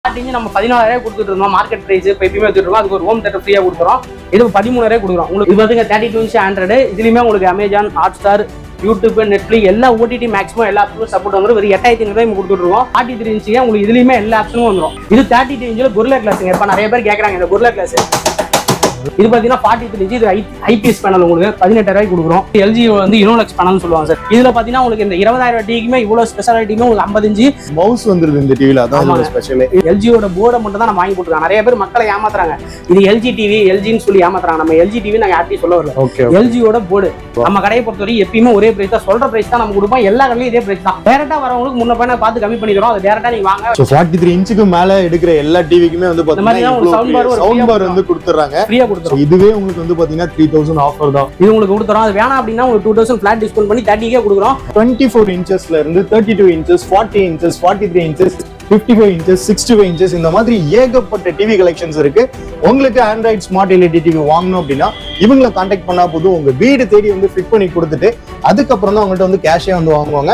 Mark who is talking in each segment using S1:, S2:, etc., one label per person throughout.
S1: Starting நம்ம பதினாலாயிரம் கொடுத்துட்டு இருந்தோம் மார்க்கெட் பிரைஸ் இப்போ எப்பயுமே வச்சுட்டு இருக்கோம் அதுக்கு ஒரு ஹோம் தேட்டர் ஃப்ரீயாக கொடுக்குறோம் இது பதிமூணாயிரம் கொடுக்குறோம் உங்களுக்கு இது வந்து தேர்ட்டி டூ இன்ச் ஆண்ட்ராய்டு இதுலையுமே உங்களுக்கு Amazon Hotstar YouTube Netflix எல்லா ஓடிடி மேக்ஸிமம் எல்லா ஆப்ஸும் சப்போர்ட் வந்துடும் வெறும் எட்டாயிரத்தி ஐநூறு கொடுத்துருக்கோம் ஃபார்ட்டி த்ரீ இன்ச்சுக்கு உங்களுக்கு இதுலையுமே எல்லா ஆப்ஷனும் வந்துடும் இது தேர்ட்டி டூ இன்ச்சில் குருலா கிளாஸுங்க இப்போ நிறைய பேர் கேட்குறாங்க இந்த குருலா கிளாஸ் இது பார்த்தீங்கன்னா ஃபார்ட்டி த்ரீ இன்ச்சு இது ஐபிஎஸ் பேனல் உங்களுக்கு பதினெட்டாயிரம் கொடுக்குறோம் எல்ஜி வந்து இனோலெக்ஸ் பேனல்னு சொல்லுவாங்க சார் இதில் பார்த்தீங்கன்னா உங்களுக்கு இந்த இருபதாயிரம் டிக்குமே இவ்வளோ ஸ்பெஷாலிட்டியுமே உங்களுக்கு ஐம்பது இன்ச்சு
S2: மவுஸ் வந்துருது இந்த டிவில அதான் இதோட
S1: ஆமாங்க.
S2: ஸ்பெஷல்
S1: எல்ஜியோட போர்டை மட்டும் தான் நம்ம வாங்கி போட்டுருக்காங்க நிறைய பேர் மக்களை ஏமாத்துறாங்க இது எல்ஜி டிவி எல்ஜின்னு சொல்லி ஏமாத்துறாங்க நம்ம எல்ஜி டிவி நாங்கள் யார்ட்டையும் சொல்ல வரல
S2: ஓகே
S1: எல்ஜியோட போர்டு நம்ம கடையை பொறுத்தவரை எப்பயுமே ஒரே பிரைஸ் தான் சொல்ற பிரைஸ் தான் நம்ம கொடுப்போம் எல்லா கடையிலும் இதே பிரைஸ் தான் டேரக்டா வரவங்களுக்கு முன்ன பண்ண பார்த்து கம்மி பண்ணி தரோம் அது டேரக்டா நீங்க வாங்க
S2: ஸோ ஃபார்ட்டி த்ரீ இன்ச்சுக்கு மேல எடுக்கிற எல்லா டிவிக்குமே வந்து
S1: இந்த மாதிரி தான் உங்களுக்கு sound bar ஒரு
S2: சவுண்ட்
S1: free-ஆ
S2: பார் வந்து கொடுத்துறாங்க
S1: ஃப்ரீயா
S2: So
S1: கொடுத்துரும்
S2: இதுவே உங்களுக்கு வந்து பாத்தீங்கன்னா த்ரீ தௌசண்ட் ஆஃபர் தான்
S1: இது உங்களுக்கு கொடுத்துறோம் அது வேணாம் அப்படின்னா உங்களுக்கு டூ தௌசண்ட் ஃபிளாட் டிஸ்கவுண்ட் பண்ணி தேர்ட்டிக்கே கொடுக்குறோம்
S2: டுவெண்ட்டி ஃபோர் இன்ச்சஸ்ல இருந்து thirty two inches forty inches forty three inches fifty five inches sixty five inches இந்த மாதிரி ஏகப்பட்ட டிவி கலெக்ஷன்ஸ் இருக்கு உங்களுக்கு ஆண்ட்ராய்ட் ஸ்மார்ட் எல்இடி டிவி வாங்கணும் அப்படின்னா இவங்களை காண்டாக்ட் பண்ணா போதும் உங்க வீடு தேடி வந்து ஃபிட் பண்ணி கொடுத்துட்டு அதுக்கப்புறம் தான் அவங்கள்ட்ட வந்து கேஷே வந்து வாங்குவாங்க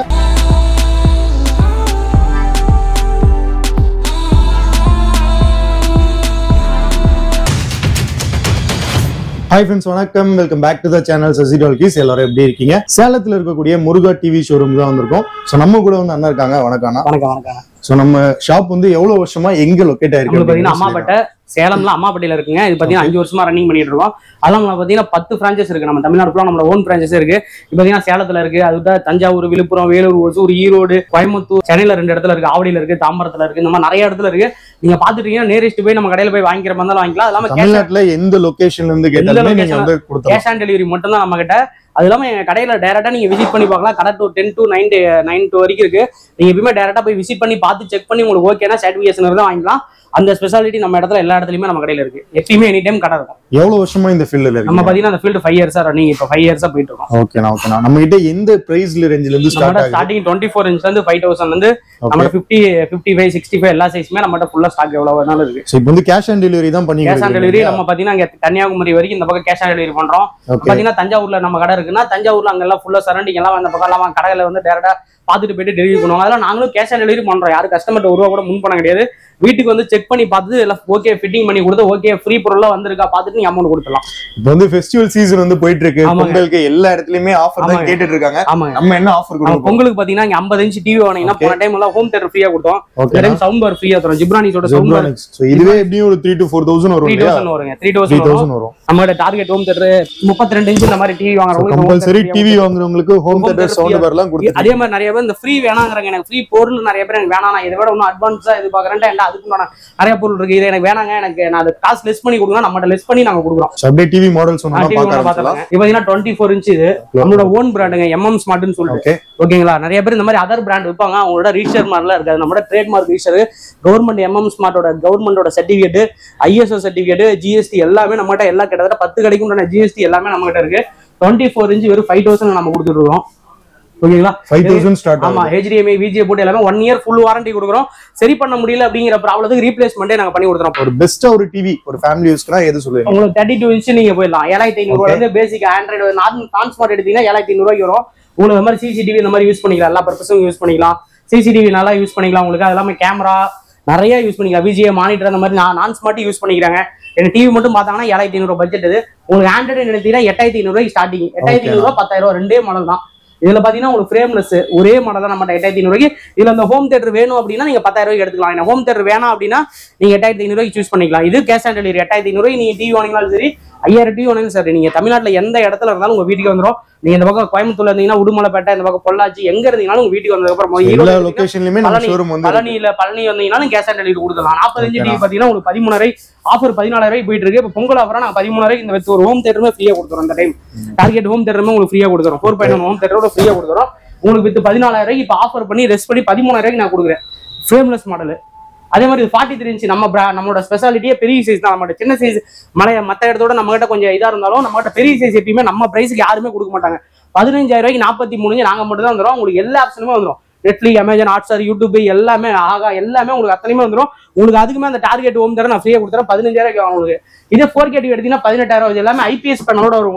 S2: ஹாய் ஃப்ரெண்ட்ஸ் வணக்கம் welcome back to the channel Sasi talkies எல்லாரும் எப்படி இருக்கீங்க சேலத்துல இருக்கக்கூடிய முருகா டிவி ஷோரூம் தான் வந்திருக்கோம் ஸோ நம்ம கூட வந்து அண்ணா இருக்காங்க வணக்கம் அண்ணா
S1: வணக்கம் வணக்கம்
S2: ஸோ நம்ம ஷாப் வந்து எவ்வளவு வருஷமா எங்க லொக்கேட் ஆயிருக்கு
S1: நம்மளுக்கு பாத்தீங்கன்னா
S2: அப்படின்னு
S1: அம்மாப்பேட்டை சேலம்ல அம்மாப்பேட்டையில இருக்குங்க இது பாத்தீங்கன்னா அஞ்சு வருஷமா ரன்னிங் பண்ணிட்டு இருக்கோம் அதெல்லாம் நம்ம பாத்தீங்கன்னா பத்து பிரான்ச்சஸ் இருக்கு நம்ம தமிழ்நாடு ஃபுல்லா நம்மளோட ஓன் பிரான்ச்சஸ் இருக்கு இப்போ பாத்தீங்கன்னா சேலத்துல இருக்கு அதுதான் தஞ்சாவூர் விழுப்புரம் வேலூர் ஒசூர் ஈரோடு கோயம்புத்தூர் சென்னையில ரெண்டு இடத்துல இருக்கு ஆவடியில இருக்கு தாம்பரத்துல இருக்கு இந்த மாதிரி நிறைய இடத்துல இருக்கு நீங்க பாத்துட்டீங்கன்னா நேரஸ்ட் போய் நம்ம கடையில போய் வாங்கிக்கிற மாதிரி இருந்தாலும் வாங்கிக்கலாம் அது இல்லாம cash-
S2: தமிழ்நாட்டுல எந்த லொகேஷன்ல இருந்து கேட்டாலுமே நீங்க
S1: location-
S2: வந்து கொடுத்தலாம்
S1: கேஷ் ஆன் டெலிவரி மட்டும் தான் நம்ம கிட்ட அது இல்லாம எங்க கடையில டேரக்டா நீங்க விசிட் பண்ணி பார்க்கலாம் கடை two ten to nine nine two வரைக்கும் இருக்கு நீங்க எப்பயுமே டேரக்டா போய் விசிட் பண்ணி பார்த்து செக் பண்ணி உங்களுக்கு ஓகேனா சர்டிபிகேஷன் இருந்தா வாங்கிக்கலாம் அந்த ஸ்பெஷாலிட்டி நம்ம இடத்துல எல்லா இடத்துலயுமே நம்ம கடையில இருக்கு எப்பயுமே எனி டைம் கடை இருக்கும்
S2: எவ்வளவு வருஷமா இந்த ஃபீல்ட்ல
S1: நம்ம
S2: இருக்கு
S1: பாத்தீங்கன்னா அந்த ஃபீல்டு ஃபைவ் இயர்ஸா ரன்னிங் இப்போ ஃபைவ் இயர்ஸா போயிட்டு இருக்கோம்
S2: ஓகேண்ணா ஓகேண்ணா நம்ம கிட்ட எந்த பிரைஸ்ல ரேஞ்சில இருந்து ஸ்டார்ட்
S1: நம்மகிட்ட
S2: ஆகுது
S1: ஸ்டார்டிங் டுவெண்ட்டி ஃபோர் இன்ச்ல இருந்து ஃபைவ் தௌசண்ட் வந்து நம்ம fifty fifty five sixty five எல்லா சைஸுமே நம்மகிட்ட ஃபுல்லா ஸ்டாக் எவ்வளவு வேணாலும் இருக்கு
S2: ஸோ இப்போ வந்து கேஷ் ஆன் டெலிவரி தான் பண்ணி
S1: கேஷ் ஆன் டெலிவரி நம்ம பாத்தீங்கன்னா இங்க கன்னியாகுமரி வரைக்கும் இந்த பக்கம் கேஷ் ஆன் டெலிவரி பண்றோம்
S2: ஓகே
S1: பாத்தீங்கன்னா தஞ்சாவூர்ல நம்ம கடை இருக்குன்னா தஞ்சாவூர்ல அங்கெல்லாம் ஃபுல்லா சரௌண்டிங் எல்லாம் அந்த பக்கம் எல்லாம் கடையில வந்து டேரக்டா பார்த்துட்டு போயிட்டு டெலிவரி பண்ணுவாங்க அதெல்லாம் நாங்களும் கேஷ் ஆன் டெலிவரி பண்றோம் யாரும் கஸ்டமர்ட்ட ஒரு ரூபா கூட முன் பண்ண கிடையாது வீட்டுக்கு வந்து செக் பண்ணி பார்த்துட்டு எல்லாம் ஓகே ஃபிட்டிங் பண்ணி கொடுத்து ஓகே ஃப்ரீ பொருளா வந்திருக்கா பார்த்துட்டு நீங்க அமௌண்ட் கொடுத்துலாம்
S2: இப்போ வந்து ஃபெஸ்டிவல் சீசன் வந்து போயிட்டு இருக்கு
S1: ஆமாங்க.
S2: பொங்கலுக்கு எல்லா இடத்துலயுமே ஆஃபர் தான்
S1: ஆமாங்க.
S2: கேட்டுட்டு இருக்காங்க
S1: ஆமாங்க
S2: நம்ம என்ன ஆஃபர்
S1: நம்ம
S2: கொடுப்போம்
S1: பொங்கலுக்கு பாத்தீங்கன்னா இங்க 50 இன்ச் டிவி வாங்கினீங்கன்னா
S2: Okay.
S1: போன டைம் எல்லாம் ஹோம் தேட்டர் ஃப்ரீயா கொடுத்தோம் இந்த
S2: ஓகே
S1: டைம் சவுண்ட் பார் ஃப்ரீயா தரோம் ஜிப்ரானிஸோட சவுண்ட் பார்
S2: ஸோ இதுவே எப்படியும் ஒரு த்ரீ டு ஃபோர் தௌசண்ட் வரும்
S1: த்ரீ
S2: இல்லையா
S1: தௌசண்ட் வருங்க த்ரீ
S2: த்ரீ
S1: தௌசண்ட் வரும்
S2: தௌசண்ட் வரும்
S1: நம்மளோட டார்கெட் ஹோம் தேட்டர் முப்பத்தி ரெண்டு இன்ச் இந்த மாதிரி டிவி வாங்குறவங்களுக்கு home
S2: கம்பல்சரி
S1: theater
S2: டிவி
S1: free-ஆ
S2: வாங்குறவங்களுக்கு home
S1: Home
S2: theatre
S1: theater
S2: sound
S1: free-ஆ
S2: பார்லாம் கொடுத்து
S1: அதே மாதிரி நிறைய பேர் இந்த ஃப்ரீ வேணாங்கிறாங்க எனக்கு ஃப்ரீ பொருள் நிறைய பேர் எனக்கு வேணாம் நான் இதை விட இன்னும் அட்வான்ஸா எதிர்பார்க்கறேன் என்ன அதுக்கு நான் நிறைய பொருள் இருக்கு இது எனக்கு வேணாங்க எனக்கு நான் அது காசு லெஸ் பண்ணி கொடுங்க நம்மகிட்ட லெஸ் பண்ணி நாங்க கொடுக்குறோம்
S2: ஸோ அப்படியே டிவி மாடல்ஸ் ஒன்றா
S1: டிவி
S2: பார்க்க ஆரம்பிச்சலாம்
S1: பாத்துக்கலாம் இப்போ பாத்தீங்கன்னா டுவெண்ட்டி ஃபோர் இன்ச் இது நம்மளோட ஓன் பிராண்டுங்க எம்எம் ஸ்மார்ட்னு சொல்லிட்டு
S2: ஓகே
S1: ஓகேங்களா நிறைய பேர் இந்த மாதிரி அதர் பிராண்ட் விற்பாங்க அவங்களோட ரீஷர் மாதிரிலாம் இருக்காது நம்மளோட ட்ரேட்மார்க் ரீஷர் கவர்மெண்ட் எம்எம் ஸ்மார்ட்டோட கவர்மெண்டோட சர்டிஃபிகேட் ஐஎஸ்ஓ சர்டிஃபிகேட் ஜிஎஸ்டி எல்லாமே நம்மகிட்ட எல்லா கிட்டத்தட்ட பத்து கடைக்கும் ஜிஎஸ்டி எல்லாமே நம்ம கிட்ட இருக்கு டுவெண்ட்டி ஃபோர் இன்ச் வெறும் ஃபைவ் தௌசண்ட் நம்ம கொடுத்துட்டு இருக்கோம் ஓகேங்களா
S2: ஃபைவ் தௌசண்ட் ஸ்டார்ட்
S1: ஆமா
S2: ஆகும்
S1: ஹெச்டிஎம்ஐ விஜே போட்டு எல்லாமே ஒன் இயர் ஃபுல் வாரண்டி கொடுக்குறோம் சரி பண்ண முடியல அப்படிங்கிற ப்ராப்ளத்துக்கு ரீப்ளேஸ்மெண்ட்டே நாங்க பண்ணி கொடுத்துறோம்
S2: ஒரு பெஸ்டா ஒரு டிவி ஒரு ஃபேமிலி யூஸ்க்குனா எது சொல்லுவீங்க
S1: உங்களுக்கு தேர்ட்டி டூ இன்ச் நீங்க போயிடலாம் ஏழாயிரத்தி ஐநூறு வந்து பேசிக் ஆண்ட்ராய்டு நான் நான் ஸ்மார்ட் எடுத்தீங்கன்னா ஏழாயிரத்தி ஐநூறுவாய்க்கு வரும் உங்களுக்கு இந்த மாதிரி சிசிடிவி இந்த மாதிரி யூஸ் பண்ணிக்கலாம் எல்லா பர்பஸும் யூஸ் பண்ணிக்கலாம் சிசிடிவி நல்லா யூஸ் பண்ணிக்கலாம் உங்களுக்கு அது எல்லாமே கேமரா நிறைய யூஸ் பண்ணிக்கலாம் விஜிஏ மானிட்டர் அந்த மாதிரி நான் நான் ஸ்மார்ட் யூஸ் பண்ணிக்கிறாங்க எனக்கு டிவி மட்டும் பார்த்தாங்கன்னா ஏழாயிரத்தி ஐநூறு பட்ஜெட் இது உங்களுக்கு ஆண்ட்ராய்டு எடுத்தீங்கன்னா எட்டாயிரத்தி ஐநூறுவாய்க்கு ஸ்டார்டிங் எட்டாயிரத்தி ஐநூறுவா பத்தாயிரம் ரூபா ரெண்டே மாடல் தான் இதுல பாத்தீங்கன்னா உங்களுக்கு ஃப்ரேம்லெஸ் ஒரே மாடல் தான் நம்ம எட்டாயிரத்தி ஐநூறுவாய்க்கு இதுல அந்த ஹோம் தேட்டர் வேணும் அப்படின்னா நீங்க பத்தாயிரம் ரூபாய்க்கு எடுத்துக்கலாம் ஏன்னா ஹோம் தேட்டர் வேணாம் அப்படின்னா நீங்க எட்டாயிரத்தி ஐநூறுவாய்க்கு சூஸ் பண்ணிக்கலாம் இது கேஷ் ஆன் டெலிவரி எட்டாயிரத்தி ஐநூறுவாய்க்கு நீங்க டிவி வாங்கினாலும் சரி ஐயாயிரம் டிவி வாங்கினாலும் சரி நீங்க தமிழ்நாட்டுல எந்த இடத்துல இருந்தாலும் உங்க வீட்டுக்கு வந்துரும் நீங்க இந்த பக்கம் கோயம்புத்தூர்ல இருந்தீங்கன்னா உடுமலைப்பேட்டை இந்த பக்கம் பொள்ளாச்சி எங்க இருந்தீங்கனாலும் உங்க வீட்டுக்கு வந்ததுக்கு அப்புறம்
S2: எல்லா
S1: ஈரோடு இருந்தீங்கன்னா
S2: லொகேஷன்லயுமே நம்ம
S1: பழனி,
S2: ஷோரூம் வந்து
S1: பழனியில பழனி வந்தீங்கன்னாலும் கேஷ் ஆன் டெலிவரி கொடுக்கலாம் நாற்பத்தஞ்சு
S2: Okay,
S1: டிவி பாத்தீங்கன்னா உங்களுக்கு பதிமூணாயிரம் ஆஃபர் பதினாலாயிரம் போயிட்டு இருக்கு இப்போ பொங்கல் ஆஃபரா நாங்க பதிமூணாயிரம் இந்த வித் ஒரு ஹோம் தேட்டருமே ஃப்ரீயா கொடுத்துறோம் இந்த டைம் டார்கெட் ஹோம் தேட்டருமே உங்களுக்கு ஃப்ரீயா கொடுத்துறோம் ஃபோர் பாயிண்ட் ஹோம் தேட்டரோட ஃப்ரீயா கொடுத்துறோம் உங்களுக்கு வித் பதினாலாயிரம் இப்போ ஆஃபர் பண்ணி ரெஸ்ட் பண்ணி பதிமூணாயிரம் நான் கொடுக்குறேன் ஃப்ரேம்லெஸ் மாடல் அதே மாதிரி ஃபார்ட்டி த்ரீ இன்ச் நம்ம bra- நம்மளோட ஸ்பெஷாலிட்டியே பெரிய சைஸ் தான் நம்மகிட்ட சின்ன சைஸ் மலைய மற்ற இடத்தோட நம்ம கிட்ட கொஞ்சம் இதா இருந்தாலும் நம்ம கிட்ட பெரிய சைஸ் எப்பயுமே நம்ம பிரைஸ்க்கு யாருமே கொடுக்க மாட்டாங்க பதினஞ்சாயிரம் ரூபாய்க்கு நாற்பத்தி மூணு நாங்க மட்டும் தான் வந்துடும் உங்களுக்கு எல்லா ஆப்ஷனுமே வந்துடும் நெட்ஃபிளிக் அமேசான் ஹாட்ஸ்டார் யூடியூப் எல்லாமே ஆகா எல்லாமே உங்களுக்கு அத்தனையுமே வந்துடும் உங்களுக்கு அதுக்குமே அந்த டார்கெட் ஹோம் தர நான் ஃப்ரீயா கொடுத்துறேன் பதினஞ்சாயிரம் உங்களுக்கு இதே ஃபோர் கேட்டி எடுத்தீங்கன்னா பதினெட்டாயிரம் இது எல்லாமே ஐபிஎஸ் பேனலோட வரும் உங்களுக்கு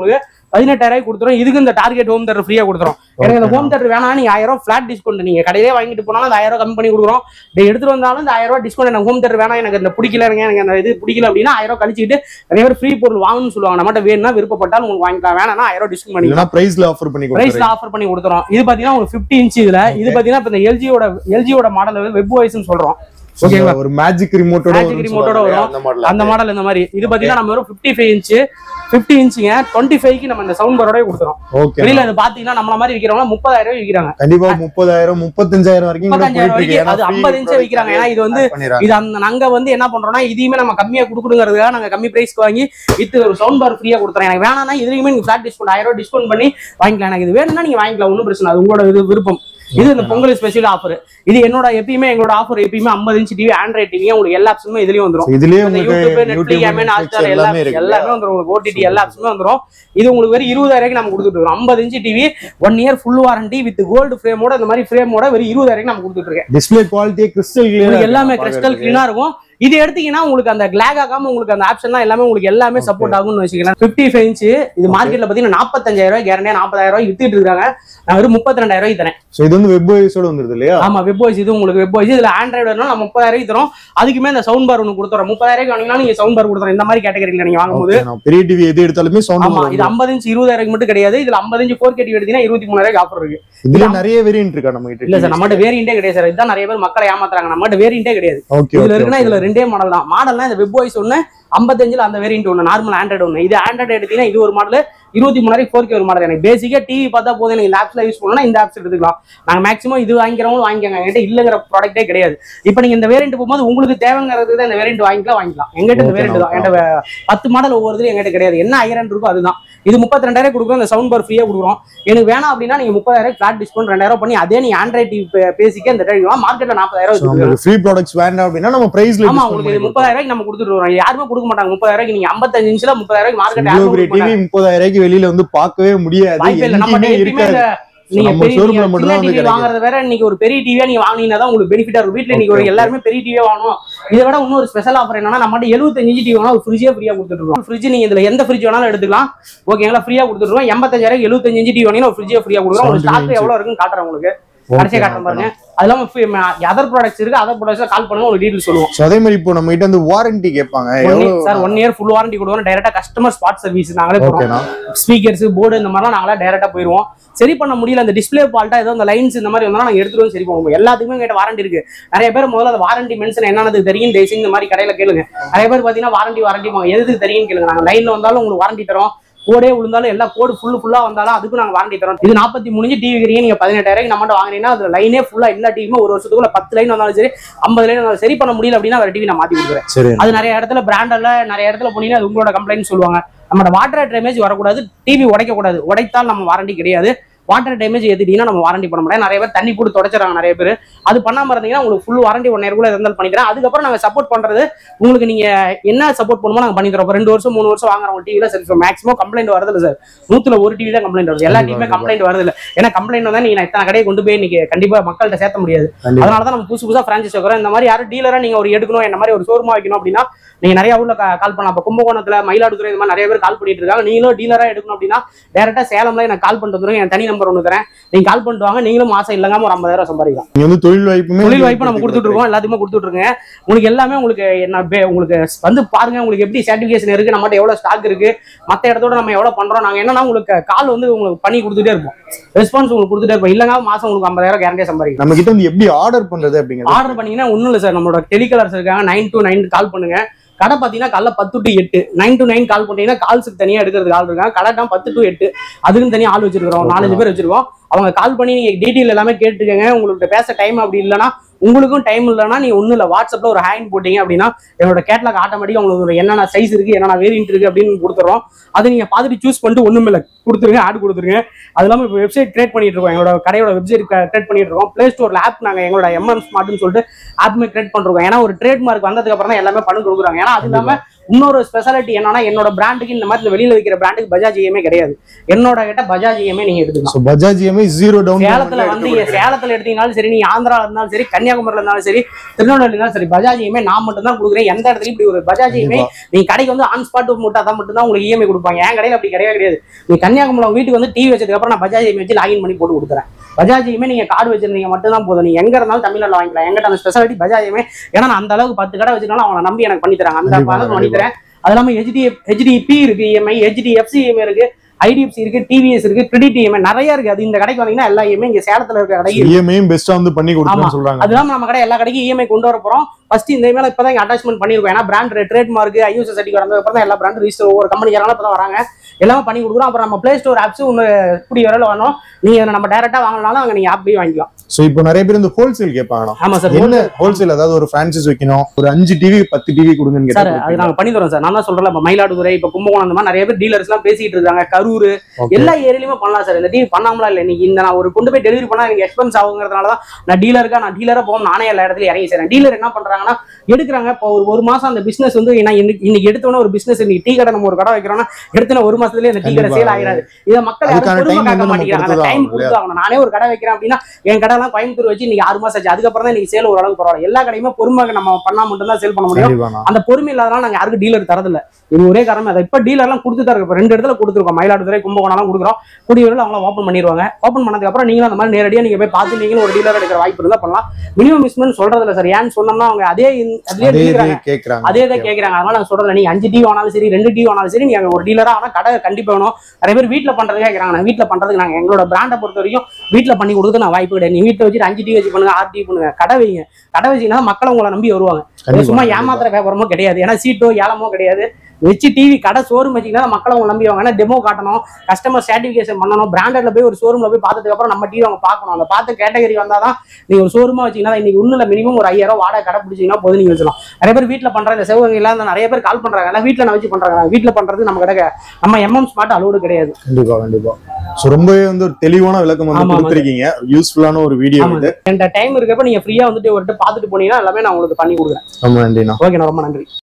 S1: பதினெட்டாயிரம் கொடுத்துரும் இதுக்கு இந்த டார்கெட் ஹோம் தேட்டர் ஃப்ரீயா கொடுத்துரும் எனக்கு இந்த ஹோம் தேட்டர் வேணா நீங்க ஆயிரம் ரூபாய் ஃபிளாட் டிஸ்கவுண்ட் நீங்க கடையிலே வாங்கிட்டு போனாலும் அந்த ஆயிரம் ரூபாய் கம்மி பண்ணி கொடுக்குறோம் இதை எடுத்துட்டு வந்தாலும் இந்த ஆயிரம் ரூபாய் டிஸ்கவுண்ட் எனக்கு ஹோம் தேட்டர் வேணாம் எனக்கு இந்த பிடிக்கல எனக்கு எனக்கு அந்த இது பிடிக்கல அப்படின்னா ஆயிரம் ரூபாய் கழிச்சுட்டு நிறைய பேர் ஃப்ரீ பொருள் வாங்கணும்னு சொல்லுவாங்க நம்மகிட்ட வேணும்னா விருப்பப்பட்டாலும் உங்களுக்கு வாங்கிக்கலாம் வேணாம்னா ஆயிரம் ரூபாய் டிஸ்கவுண்ட் பண்ணிக்கலாம்
S2: இல்லைன்னா பிரைஸ்ல ஆஃபர் பண்ணி
S1: பிரைஸ்ல
S2: கொடுக்குறேன்
S1: ஆஃபர் பண்ணி கொடுத்துறோம் இது பாத்தீங்கன்னா உங்களுக்கு 50 இன்ச் இதுல இது பாத்தீங்கன்னா இப்ப இந்த எல்ஜியோட எல்ஜியோட மாடல் வெப் வாய்ஸ்னு சொல்றோம் ஓகேங்களா
S2: ஒரு மேஜிக் ரிமோட்டோட
S1: Magic remote ஓட வரும்.
S2: அந்த மாடல்
S1: அந்த மாடல் இந்த மாதிரி இது பாத்தீங்கன்னா நம்ம வெறும் 55 ஃபைவ் இன்ச் பிப்டி இன்ச்சுங்க டுவெண்ட்டி ஃபைவ்க்கு நம்ம இந்த சவுண்ட் பரோட கொடுத்துறோம்
S2: ஓகே
S1: வெளியில இது பாத்தீங்கன்னா நம்மள மாதிரி விக்கிறவங்க முப்பதாயிரம் ரூபாய் விக்கிறாங்க
S2: கண்டிப்பா முப்பதாயிரம் முப்பத்தஞ்சாயிரம் வரைக்கும் கூட
S1: முப்பத்தஞ்சாயிரம்
S2: போயிட்டு இருக்கு
S1: வரைக்கும் அது
S2: ஏன்னா
S1: 50 இன்ச்சே விக்கிறாங்க ஏன்னா இது வந்து
S2: பண்ணிடுறாங்க
S1: இது அந்த நாங்க வந்து என்ன பண்றோம்னா இதையுமே நம்ம கம்மியா கொடுக்கணுங்கிறதுக்காக நாங்க கம்மி பிரைஸ்க்கு வாங்கி வித்து ஒரு சவுண்ட் பார் ஃப்ரீயா கொடுத்துறோம் எனக்கு வேணாம்னா இதுலயுமே நீங்க ஃபிளாட் டிஸ்கவுண்ட் ஆயிரம் ரூபாய் டிஸ்கவுண்ட் பண்ணி வாங்கிக்கலாம் எனக்கு இது வேணும்னா நீங்க வாங்கிக்கலாம் ஒன்றும் பிரச்சனை அது உங்களோட இது விருப்பம் இது இந்த பொங்கல் ஸ்பெஷல் ஆஃபர் இது என்னோட எப்பயுமே எங்களோட ஆஃபர் எப்பயுமே 50 இன்ச் டிவி ஆண்ட்ராய்ட் டிவி உங்களுக்கு எல்லா ஆப்ஷனுமே இதுலயும் வந்துரும்
S2: இதுலயே
S1: இந்த
S2: உங்களுக்கு
S1: யூடியூப் நெட்ஃபிளிக்ஸ்
S2: யூடியூப்
S1: அமேன்
S2: Netflix
S1: ஹாட்ஸ்டார்
S2: எல்லாமே
S1: எல்லாமே
S2: இருக்கு
S1: எல்லாமே வந்துரும் உங்களுக்கு ஓடிடி எல்லா ஆப்ஷனுமே வந்துரும் இது உங்களுக்கு வெறும் இருபதாயிரம் நம்ம கொடுத்துட்டு இருக்கோம் ஐம்பது inch TV one year full warranty with gold ஃப்ரேமோட இந்த மாதிரி ஃப்ரேமோட வெறும் இருபதாயிரம் நம்ம கொடுத்துட்டு இருக்கேன்
S2: டிஸ்ப்ளே குவாலிட்டி கிறிஸ்டல்
S1: உங்களுக்கு
S2: கிளியர்
S1: எல்லாமே கிறிஸ்டல் கிளீனா இருக்கும் இது எடுத்தீங்கன்னா உங்களுக்கு அந்த கிளாக் ஆகாம உங்களுக்கு அந்த ஆப்ஷன்லாம் எல்லாமே உங்களுக்கு எல்லாமே சப்போர்ட் ஆகும்னு வச்சுக்கலாம் பிப்டி ஃபைவ் இன்ச் இது மார்க்கெட்ல பாத்தீங்கன்னா நாற்பத்தஞ்சாயிரம் ரூபாய் கேரண்டியா நாற்பதாயிரம் ரூபாய் வித்துட்டு இருக்காங்க நான் வெறும் முப்பத்தி ரெண்டாயிரம் ரூபாய் தரேன்
S2: சோ இது வந்து வெப் ஓஎஸோட வந்துருது இல்லையா
S1: ஆமா வெப் வாய்ஸ் இது உங்களுக்கு வெப் வாய்ஸ் இதுல ஆண்ட்ராய்டு வேணும் நம்ம முப்பதாயிரம் ரூபாய் தரோம் அதுக்குமே இந்த சவுண்ட் பார் ஒன்று கொடுத்துறோம் முப்பதாயிரம் ரூபாய்க்கு வாங்கினா நீங்க சவுண்ட் பார் கொடுத்துறோம் இந்த மாதிரி கேட்டகரியில நீங்க வாங்கும்போது
S2: Okay, நான் பெரிய டிவி எது எடுத்தாலுமே
S1: ஆமா
S2: சவுண்ட்
S1: இது ஐம்பது இன்ச் இருபதாயிரம் மட்டும் கிடையாது இதுல ஐம்பது இன்ச் ஃபோர் கேட்டி எடுத்தீங்கன்னா இருபத்தி மூணாயிரம் ஆஃபர் இருக்கு
S2: இதுல நிறைய வேரியன்ட் இருக்கா நம்ம கிட்ட
S1: இல்ல சார் நம்மகிட்ட வேரியண்டே கிடையாது சார் இதுதான் நிறைய பேர் மக்களை ஏமாத்துறாங்க நம்மகிட்ட வேரியண்டே கிடையாது
S2: ஓகே
S1: இதுல இருக்குன்னா இதுல ரெண்டே மாடல் தான் மாடல்னா இந்த வெப் வாய்ஸ் ஒண்ணு ஐம்பத்தஞ்சுல அந்த வேரியன்ட் ஒண்ணு நார்மல் ஆண்ட்ராய்டு ஒண்ணு இது ஆண்ட்ராய்டு எடுத்தீங்கன்னா இது ஒரு மாடல் இருபத்தி மூணாயிரம் ஃபோர் கே ஒரு மாடல் எனக்கு பேசிக்கா டிவி பார்த்தா போதும் எனக்கு இந்த ஆப்ஸ்ல யூஸ் பண்ணணும்னா இந்த ஆப்ஸ் எடுத்துக்கலாம் நாங்க மேக்ஸிமம் இது வாங்கிக்கிறவங்க வாங்கிக்கோங்க என்கிட்ட இல்லங்கிற ப்ராடக்ட்டே கிடையாது இப்போ நீங்க இந்த வேரியன்ட் போகும்போது உங்களுக்கு தேவைங்கிறதுக்கு தான் இந்த வேரியன்ட் வாங்கிக்கலாம் வாங்கிக்கலாம் எங்கிட்ட இந்த
S2: Okay,
S1: வேரியன்ட் தான் என்கிட்ட வே- பத்து மாடல் ஒவ்வொருத்தரும் எங்கிட்ட கிடையாது என்ன ஐரன் இருக்கோ அதுதான் இது முப்பத்தி ரெண்டாயிரம் கொடுக்குறோம் இந்த சவுண்ட் பார் ஃப்ரீயா கொடுக்குறோம் எனக்கு வேணாம் அப்படின்னா நீங்க முப்பதாயிரம் ஃபிளாட் டிஸ்கவுண்ட் ரெண்டாயிரம் பண்ணி அதே நீங்க ஆண்ட்ராய்ட் டிவி பேசிக்க இந்த ரேட் மார்க்கெட்ல நாற்பதாயிரம்
S2: So, உங்களுக்கு ஃப்ரீ ப்ராடக்ட்ஸ் வேண்டாம் அப்படின்னா நம்ம பிரைஸ்ல
S1: ஆமா உங்களுக்கு இது முப்பதாயிரம் ரூபாய்க்கு நம்ம கொடுத்துட்டு வரோம் யாருமே கொடுக்க மாட்டாங்க முப்பதாயிரம் ரூபாய்க்கு நீங்க ஐம்பத்தஞ்சு இன்ச்ல முப்பதாயிரம் ரூபாய்க்கு மார்க்கெட்
S2: இவ்வளவு பெரிய டிவி முப்பதாயிரம் ரூபாய்க்கு வெளியில வந்து பார்க்கவே முடியாது
S1: வாய்ப்பே இல்லை நம்ம
S2: எங்கேயுமே
S1: எப்பயுமே
S2: இருக்காது
S1: இந்த- நீங்க
S2: நம்ம
S1: பெரிய
S2: showroom ல
S1: நீங்க
S2: மட்டும்
S1: சின்ன
S2: தான் வந்து
S1: டிவி வாங்குறத வேற இன்னைக்கு ஒரு பெரிய டிவியா நீங்க வாங்கினீங்கன்னா தான் உங்களுக்கு பெனிஃபிட்டா இருக்கும் வீட்டுல இன்னைக்கு ஒரு
S2: Okay, okay.
S1: எல்லாருமே பெரிய டிவியா வாங்கணும் இதை விட இன்னொரு ஸ்பெஷல் ஆஃபர் என்னன்னா நம்ம எழுபத்தஞ்சு டிவி வேணா ஒரு ஃப்ரிட்ஜே ஃப்ரீயா கொடுத்துட்டு இருக்கோம் ஃப்ரிட்ஜ் நீங்க இதுல எந்த ஃப்ரிட்ஜ் வேணாலும் எடுத்துக்கலாம் ஓகேங்களா ஃப்ரீயா கொடுத்துருவோம் எண்பத்தஞ்சாயிரம் எழுபத்தஞ்சு டிவி வாங்கினா ஒரு ஃப்ரிட்ஜே ஃப்ரீயா கொடுக்குறோம் ஒரு
S2: 75
S1: ஸ்டாக் எவ்வளவு இருக்குன்னு காட்டுறேன் உங்களுக்கு கடைசியா காட்டுறேன் பாருங்க அது இல்லாம அதர் ப்ராடக்ட்ஸ் இருக்கு அதர் ப்ராடக்ட்ஸ்ல கால் பண்ணுங்க உங்களுக்கு டீடைல் சொல்லுவோம்
S2: So, அதே மாதிரி இப்போ நம்ம கிட்ட வந்து வாரண்டி கேட்பாங்க எவ்வளவு
S1: sir one year full warranty கொடுவோம் டைரக்டா கஸ்டமர் ஸ்பாட் சர்வீஸ் நாங்களே போறோம்
S2: ஓகேண்ணா
S1: ஸ்பீக்கர்ஸ் போர்டு இந்த மாதிரிலாம் நாங்களா டைரக்டா போயிருவோம் சரி பண்ண முடியல அந்த டிஸ்பிளே ஃபால்ட்டா ஏதோ அந்த லைன்ஸ் இந்த மாதிரி வந்தா நாங்க எடுத்துட்டு வந்து சரி பண்ணுவோம் எல்லாத்துக்குமே கேட்ட வாரண்டி இருக்கு நிறைய பேர் முதல்ல அந்த வாரண்டி மென்ஷன் என்னன்னு தெரியும் தேசிங் இந்த மாதிரி கடையில கேளுங்க நிறைய பேர் பாத்தீங்கன்னா வாரண்டி வாரண்டி எதுக்கு தெரியும் கேளுங்க நாங்க லைன்ல வந்தாலும் உங்களுக்கு வாரண்டி தரோம் கோடே விழுந்தாலும் எல்லா கோடு ஃபுல்லு ஃபுல்லா வந்தாலும் அதுக்கும் நாங்க வாரண்டி தரோம் இது நாற்பத்தி மூணு டிவி இருக்கிறீங்க நீங்க பதினெட்டாயிரம் நம்மகிட்ட வாங்குனீங்கன்னா அதுல லைனே ஃபுல்லா எல்லா டிவியுமே ஒரு வருஷத்துக்குள்ள பத்து லைன் வந்தாலும் சரி ஐம்பது லைன் வந்தாலும் சரி பண்ண முடியல அப்படின்னா வேற டிவி நான் மாத்தி கொடுக்குறேன்
S2: சரி
S1: அது நிறைய இடத்துல பிராண்டல்ல நிறைய இடத்துல போனீங்கன்னா அது உங்களோட கம்ப்ளைண்ட் சொல்லுவாங்க நம்மளோட வாட்டர் டேமேஜ் வரக்கூடாது டிவி உடைக்க கூடாது உடைத்தால் நம்ம வாரண்டி கிடையாது வாட்டர் டேமேஜ் ஏத்திட்டீங்கன்னா நம்ம வாரண்டி பண்ண முடியாது நிறைய பேர் தண்ணி போட்டு தொடச்சிடறாங்க நிறைய பேர் அது பண்ணாம இருந்தீங்கன்னா உங்களுக்கு ஃபுல் வாரண்டி ஒன் இயர் கூட இருந்தாலும் பண்ணிக்கிறேன் அதுக்கப்புறம் நாங்க சப்போர்ட் பண்றது உங்களுக்கு நீங்க என்ன சப்போர்ட் பண்ணுமோ நாங்க பண்ணி தரோம் இப்ப ரெண்டு வருஷம் மூணு வருஷம் வாங்குறவங்க டிவில சரி மேக்ஸிமம் கம்ப்ளைண்ட் வரது இல்ல சார் நூத்துல ஒரு டிவி தான் கம்ப்ளைண்ட் வருது எல்லா டிவியுமே கம்ப்ளைண்ட் வருது இல்ல ஏன்னா கம்ப்ளைண்ட் வந்தா நீங்க இத்தனை கடையை கொண்டு போய் இன்னைக்கு கண்டிப்பா மக்கள்கிட்ட சேர்த்த முடியாது
S2: கண்டிப்பா
S1: அதனால தான் நம்ம புதுசு புதுசா பிரான்ச்சைஸ் வைக்கிறோம் இந்த மாதிரி யாரும் டீலரா நீங்க ஒரு எடுக்கணும் இந்த மாதிரி ஒரு ஷோரூமா வைக்கணும் அப்படின்னா நீங்க நிறைய ஊர்ல கால் பண்ணலாம் இப்ப கும்பகோணத்துல மயிலாடுதுறை இந்த மாதிரி நிறைய பேர் கால் பண்ணிட்டு இருக்காங்க நீங்களும் டீலரா எடுக்கணும் அப்படின்னா டேரக்டா சேலம்ல எனக்கு கால் பண்ணிட்டு வந்துருங்க என் தனி நம்பர் ஒன்று தரேன் நீங்க கால் பண்ணிட்டு வாங்க நீங்களும் மாசம் இல்லங்காம ஒரு ஐம்பதாயிரம் சம்பாதிக்கலாம்
S2: நீங்க வந்து தொழில் வாய்ப்புமே
S1: தொழில் வாய்ப்பு நம்ம கொடுத்துட்டு இருக்கோம் எல்லாத்துக்குமே கொடுத்துட்டு இருக்கோங்க உங்களுக்கு எல்லாமே உங்களுக்கு என்ன பே- உங்களுக்கு வந்து பாருங்க உங்களுக்கு எப்படி சர்டிபிகேஷன் இருக்கு நம்மகிட்ட எவ்வளவு ஸ்டாக் இருக்கு மத்த இடத்தோட நம்ம எவ்வளவு பண்றோம் நாங்க என்னன்னா உங்களுக்கு கால் வந்து உங்களுக்கு பண்ணி கொடுத்துட்டே இருப்போம் ரெஸ்பான்ஸ் உங்களுக்கு கொடுத்துட்டே இருப்போம் இல்லங்க மாசம் உங்களுக்கு ஐம்பதாயிரம் கேரண்டியா சம்பாதிக்கலாம்
S2: நம்ம கிட்ட வந்து எப்படி ஆர்டர் பண்றது அப்படிங்கிறது
S1: ஆர்டர் பண்ணீங்கன்னா ஒன்றும் இல்லை சார் நம்மளோட டெலிகாலர்ஸ் இருக்காங்க நைன் டு நைன் கால் பண்ணுங்க கடை பார்த்தீங்கன்னா காலைல பத்து டு எட்டு நைன் டு நைன் கால் பண்ணீங்கன்னா கால்ஸுக்கு தனியாக எடுக்கிறதுக்கு ஆள் இருக்காங்க கடை தான் பத்து டு எட்டு அதுக்குன்னு தனியாக ஆள் வச்சிருக்கிறோம் நாலஞ்சு பேர் வச்சிருக்கோம் அவங்க கால் பண்ணி நீங்க டீட்டெயில் எல்லாமே கேட்டுக்கங்க உங்களுக்கு பேச டைம் அப்படி இல்லைன்னா உங்களுக்கும் டைம் இல்லைன்னா நீங்க ஒன்றும் இல்லை வாட்ஸ்அப்ல ஒரு ஹேண்ட் போட்டீங்க அப்படின்னா என்னோட கேட்லாக் ஆட்டோமேட்டிக்காக உங்களுக்கு ஒரு என்னென்ன சைஸ் இருக்கு என்னென்ன வேரியன்ட் இருக்கு அப்படின்னு கொடுத்துறோம் அதை நீங்க பார்த்துட்டு சூஸ் பண்ணிட்டு ஒன்றும் இல்லை கொடுத்துருங்க ஆட் கொடுத்துருங்க அது இல்லாமல் இப்போ வெப்சைட் கிரியேட் பண்ணிட்டு இருக்கோம் எங்களோட கடையோட வெப்சைட் கிரியேட் பண்ணிட்டு இருக்கோம் பிளே ஸ்டோர்ல ஆப் நாங்கள் எங்களோட எம்எம் ஸ்மார்ட்னு சொல்லிட்டு ஆப்மே கிரியேட் பண்ணிருக்கோம் ஏன்னா ஒரு ட்ரேட் மார்க் வந்ததுக்கு அப்புறம் தான் எல்லாமே பண்ணி கொடுக்குறாங்க ஏன்னா அது இல்லாம இன்னொரு ஸ்பெஷாலிட்டி என்னன்னா என்னோட பிராண்டுக்கு இந்த மாதிரி இந்த வெளியில விற்கிற பிராண்டுக்கு பஜாஜ் இஎம்ஐ கிடையாது என்னோட கிட்ட பஜாஜ் இஎம்ஐ நீங்க எடுத்துக்கலாம்
S2: so Bajaj EMI zero down
S1: சேலத்துல வந்து சேலத்துல எடுத்தீங்கனாலும் சரி நீங்க ஆந்திரால இருந்தாலும் சரி கன்னியாகுமரியில இருந்தாலும் சரி திருநெல்வேலி இருந்தாலும் சரி பஜாஜ் இஎம்ஐ நான் மட்டும் தான் கொடுக்குறேன் எந்த இடத்துலயும் இப்படி ஒரு பஜாஜ் இஎம்ஐ நீங்க கடைக்கு வந்து ஆன் ஸ்பாட் மட்டும் அதான் மட்டும் தான் உங்களுக்கு இஎம்ஐ கொடுப்பாங்க என் கடையில அப்படி கிடையவே கிடையாது நீ கன்னியாகுமரி உங்க வீட்டுக்கு வந்து டிவி வச்சதுக்கு அப்புறம் நான் பஜாஜ் இஎம்ஐ வச்சு லாகின் பண்ணி போட்டு கொடுக்குறேன் பஜாஜ் இஎம்ஐ நீங்க கார்டு வச்சிருந்தீங்க மட்டும் தான் போதும் நீங்க எங்க இருந்தாலும் தமிழ்நாட்டில் வாங்கிக்கலாம் எங்கிட்ட அந்த ஸ்பெஷாலிட்டி பஜாஜ் இஎம்ஐ ஏன்னா நான் அந்த அளவுக்கு பத்து கடை வச்சிருந்தாலும் அவங்களை நம்பி எனக்கு பண்ணி தராங்க அந்த
S2: கண்டிப்பா,
S1: அளவுக்கு பண்ணி தரேன் அது இல்லாம ஹெச்டி ஹெச்டிபி இருக்கு இஎம்ஐ ஹெச்டிஎஃப்சி இஎம்ஐ இருக்கு ஐடிஎஃப்சி இருக்கு டிவிஎஸ் இருக்கு கிரெடிட் இஎம்ஐ நிறைய இருக்கு அது இந்த கடைக்கு வந்தீங்கன்னா எல்லா இஎம்ஐ இங்க சேலத்துல இருக்க கடை
S2: இஎம்ஐயும் பெஸ்டா வந்து பண்ணி கொடுக்கணும்னு சொல்றாங்க
S1: அது இல்லாம நம்ம கடை எல்லா கடைக்கும் இஎம்ஐ கொண்டு வர போறோம் ஃபர்ஸ்ட் இந்த மேல இப்பதான் இங்க அட்டாச்மெண்ட் பண்ணிருக்கோம் ஏன்னா பிராண்ட் ட்ரேட் மார்க் ஐயூஸ் சர்டிஃபிகேட் வந்ததுக்கு அப்புறம் தான் எல்லா பிராண்ட் ரிஜிஸ்டர் ஒவ்வொரு கம்பெனி யாராலும் இப்பதான் வராங்க எல்லாமே பண்ணி கொடுக்குறோம் அப்புறம் நம்ம பிளே ஸ்டோர் ஆப்ஸ் ஒன்று கூடிய வரல வரணும் நீங்க இதை நம்ம டைரக்டா வாங்கினாலும் அங்க நீங்க ஆப்லயே வாங்கிக்கலாம்
S2: சோ இப்போ நிறைய பேர் இந்த ஹோல்சேல் கேட்பாங்க
S1: ஆமா சார்
S2: என்ன ஹோல்சேல் அதாவது ஒரு பிரான்சைஸ் வைக்கணும் ஒரு அஞ்சு டிவி பத்து டிவி கொடுங்கன்னு
S1: சார் அது
S2: கேட்டாங்க
S1: நாங்க பண்ணி தரோம் சார் நான் தான் சொல்றேன் இப்ப மயிலாடுதுறை இப்ப கும்பகோணம் அந்த மாதிரி நிறைய பேர் டீலர்ஸ் எல்லாம் பேசிட்டு இருக்காங்க கரூர் எல்லா ஏரியாலையுமே பண்ணலாம் சார் இந்த டிவி பண்ணாமலாம் இல்லை நீங்க இந்த நான் ஒரு கொண்டு போய் டெலிவரி பண்ணா எனக்கு எக்ஸ்பென்ஸ் ஆகுங்கிறதுனால தான் நான் டீலருக்கா நான் டீலரா போகும் நானே எல்லா இடத்துலயும் இறங்கி செய்றேன் டீலர் என்ன பண்றாங்கன்னா எடுக்கிறாங்க இப்போ ஒரு ஒரு மாசம் அந்த பிசினஸ் வந்து நான் இன்னைக்கு இன்னைக்கு எடுத்தோன்னே ஒரு பிசினஸ் இன்னைக்கு டீ கடை நம்ம ஒரு கடை வைக்கிறோம்னா எடுத்தோன்னே ஒரு மாசத்துலயே அந்த டீ கடை சேல் ஆகிடாது இதை மக்கள் யாரும்
S2: அதுக்கான
S1: பொறுமை
S2: time
S1: காக்க
S2: வந்து நம்ம
S1: மாட்டேங்கிறாங்க அந்த
S2: கொடுத்துதான்
S1: டைம்
S2: ஆகணும்
S1: கொடுத்து ஆகணும் நானே ஒரு கடை வைக்கிறேன் அப்படின்னா என் கடை எல்லாம் கோயம்புத்தூர் வச்சு இன்னைக்கு ஆறு மாசம் ஆச்சு அதுக்கப்புறம் தான் இன்னைக்கு சேல் ஓரளவுக்கு பரவாயில்ல எல்லா கடையுமே பொறுமை நம்ம பண்ணா மட்டும் தான் சேல் பண்ண முடியும்
S2: கண்டிப்பாண்ணா.
S1: அந்த பொறுமை இல்லாதனால நாங்க யாருக்கும் டீலர் தரதில்ல இது ஒரே காரணம் அதை இப்ப டீலர்லாம் கொடுத்து தரோம் இப்போ ரெண்டு இடத்துல கொடுத்துருக்கோம் மயிலாடுதுறை கும்பகோணம்லாம் கொடுக்குறோம் கூடியவர்கள் அவங்கள ஓப்பன் பண்ணிடுவாங்க ஓப்பன் பண்ணதுக்கு அப்புறம் நீங்களும் அந்த மாதிரி நேரடியாக நீங்க போய் பார்த்து நீங்களும் ஒரு டீலர் எடுக்கிற வாய்ப்பு இருந்தா பண்ணலாம் மினிமம் இன்வெஸ்ட்மெண்ட் சொல்றது இல்ல சார் ஏன்னு சொன்னோம்னா அவங்க அதே இந்த- அதுலயே
S2: அதே
S1: இருக்கிறாங்க
S2: இது கேக்குறாங்க
S1: அதே தான் கேட்கறாங்க அதனால நான் சொல்றது நீங்க அஞ்சு டிவி ஆனாலும் சரி ரெண்டு டிவி ஆனாலும் சரி நீங்க ஒரு டீலரா ஆனா கடை கண்டிப்பா வேணும் நிறைய பேர் வீட்ல பண்றது கேட்கறாங்க நான் வீட்ல பண்றதுக்கு நாங்க எங்களோட பிராண்டை பொறுத்த வரைக்கும் வீட்ல பண்ணி கொடுக்க நான் வாய்ப்பு கிடையாது நீ வீட்ல வச்சுட்டு அஞ்சு டிவி வச்சு பண்ணுங்க ஆறு டிவி பண்ணுங்க கடை வைங்க கடை வச்சீங்கன்னா மக்கள் உங்களை நம்பி வருவாங்க இது
S2: கண்டிப்பா,
S1: சும்மா
S2: கண்டிப்பா.
S1: ஏமாத்துற வியாபாரமோ கிடையாது ஏன்னா சீட்டோ ஏலமோ கிடையாது வச்சு டிவி கடை ஷோரூம் வச்சீங்கன்னா மக்களை அவங்க நம்பி வாங்க டெமோ காட்டணும் கஸ்டமர் சர்டிஃபிகேஷன் பண்ணணும் பிராண்டட்ல போய் ஒரு ஷோரூம்ல போய் பார்த்ததுக்கு அப்புறம் நம்ம டிவி அவங்க பார்க்கணும் அந்த பார்த்த கேட்டகரி வந்தாதான் நீங்க ஒரு ஷோரூமா வச்சீங்கன்னா இன்னைக்கு ஒண்ணுல மினிமம் ஒரு ஐயாயிரம் வாடகை கடை பிடிச்சீங்கன்னா போதும் நீங்க வச்சலாம் நிறைய பேர் வீட்ல பண்ற இந்த சிவகங்கையில இந்த நிறைய பேர் கால் பண்றாங்க எல்லாம் வீட்ல நான் வச்சு பண்றாங்க வீட்ல பண்றது நம்ம கடை நம்ம எம்எம் ஸ்மார்ட் அலோடு கிடையாது
S2: கண்டிப்பா கண்டிப்பா சோ ரொம்பவே வந்து ஒரு தெளிவான விளக்கம் வந்து
S1: ஆமா, ஆமா.
S2: கொடுத்துருக்கீங்க யூஸ்ஃபுல்லான ஒரு வீடியோ
S1: ஆமா.
S2: இது
S1: என்கிட்ட டைம் இருக்கப்ப நீங்க ஃப்ரீயா வந்துட்டு ஒரு பார்த்துட்டு போனீங்கன்னா எல்லாமே நான் உங்களுக்கு பண்ணி கொடுக்குறேன்
S2: ரொம்ப நன்றிண்ணா
S1: ஓகே ரொம்ப நன்றி